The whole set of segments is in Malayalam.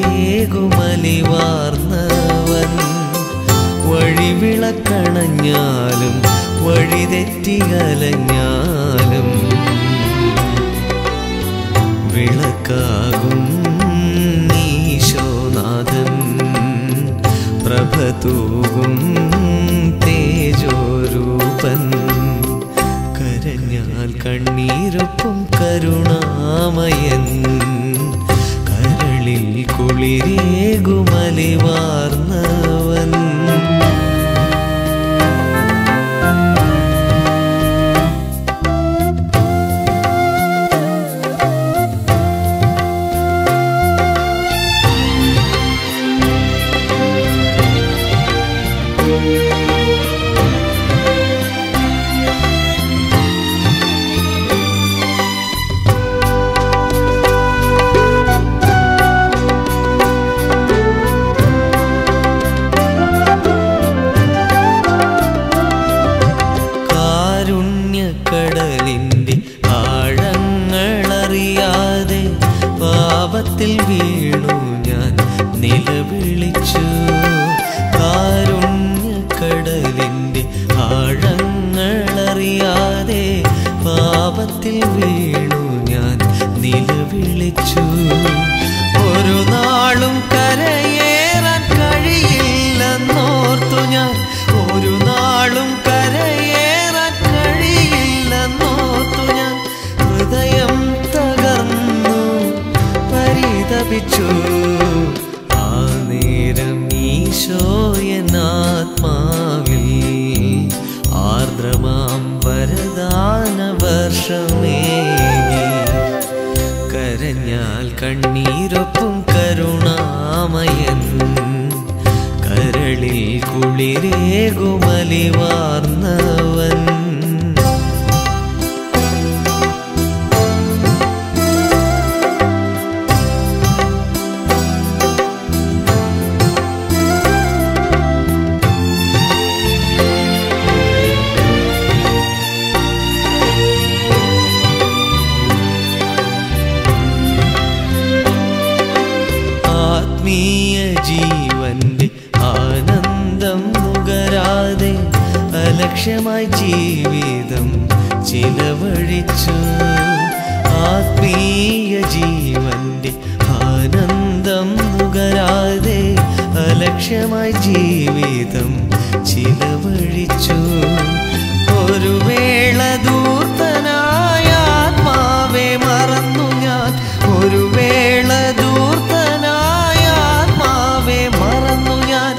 കുളിരേകുമലിവാർന്നവൻ വഴിവിളക്കണഞ്ഞാലും വഴിതെറ്റിയലഞ്ഞാലും വിളക്കാകും ഈശോനാഥൻ പ്രഭതൂകും തേജോരൂപൻ കരഞ്ഞാൽ കണ്ണീരൊപ്പം കരുണാമയൻ കരളിൽ കുളിരേകുമലിവാർന്നവൻ കാരുണ്യക്കടലിൻ്റെ ആഴങ്ങളറിയാതെ പാപത്തിൽ വീണു ഞാൻ നിലവിളിച്ചു കാരുണ്യക്കടലിൻ്റെ ആഴങ്ങളറിയാതെ പാപത്തിൽ വീണു ഞാൻ നിലവിളിച്ചു ഒരു നാളും കരയേറാൻ കഴിയില്ലെന്നോർത്തു ഞാൻ ഒരു നാളും കരയേറാൻ കഴിയില്ലെന്നോർത്തു ഞാൻ ഹൃദയം തകർന്നു പരിതപിച്ചു ആ നേരം ഈശോയനാത്മാവിൽ ആർദ്രമാം വരദാന വർഷമേകി കരഞ്ഞാൽ കണ്ണീരൊപ്പം കരുണാമയൻ കരളിൽ കുളിരേകുമലിവാർന്നവൻ ആത്മീയ ജീവന്റെ ആനന്ദം നുകരാതെ അലക്ഷ്യമായി ജീവിതം ചിലവഴിച്ചു ആത്മീയ ജീവന്റെ ആനന്ദം നുകരാതെ അലക്ഷ്യമായി ജീവിതം ചിലവഴിച്ചു ഒരു വേള ദൂർത്തനായ ആത്മാവെ മറന്നു ഞാൻ ഒരു വേള ദൂർത്തനായ ആത്മാവെ മറന്നു ഞാൻ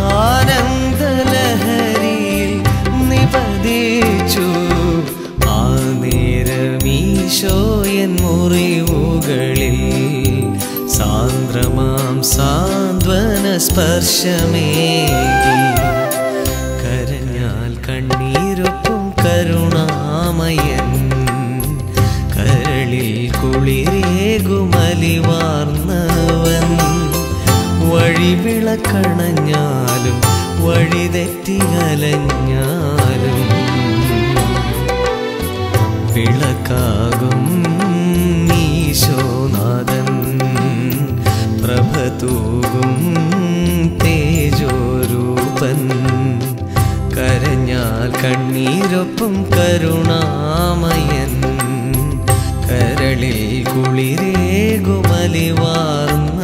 ആനന്ദലഹരിയിൽ നിപതിച്ചു ആ നേരം ഈശോയൻ മുറിവുകളിൽ സാന്ദ്രമാം സാന്ത്വന സ്പർശമേകി കരഞ്ഞാൽ കണ്ണീരൊപ്പം കരുണാമയൻ കരളിൽ കുളിരേകുമലിവാർന്നവൻ വഴിവിളക്കണഞ്ഞാലും വഴിതെറ്റിയലഞ്ഞാലും വിളക്കാകും ഈശോനാഥൻ പ്രഭതൂകും തേജോരൂപൻ കരഞ്ഞാൽ കണ്ണീരൊപ്പം കരുണാമയൻ കരളിൽ കുളിരേകുമലിവാർന്ന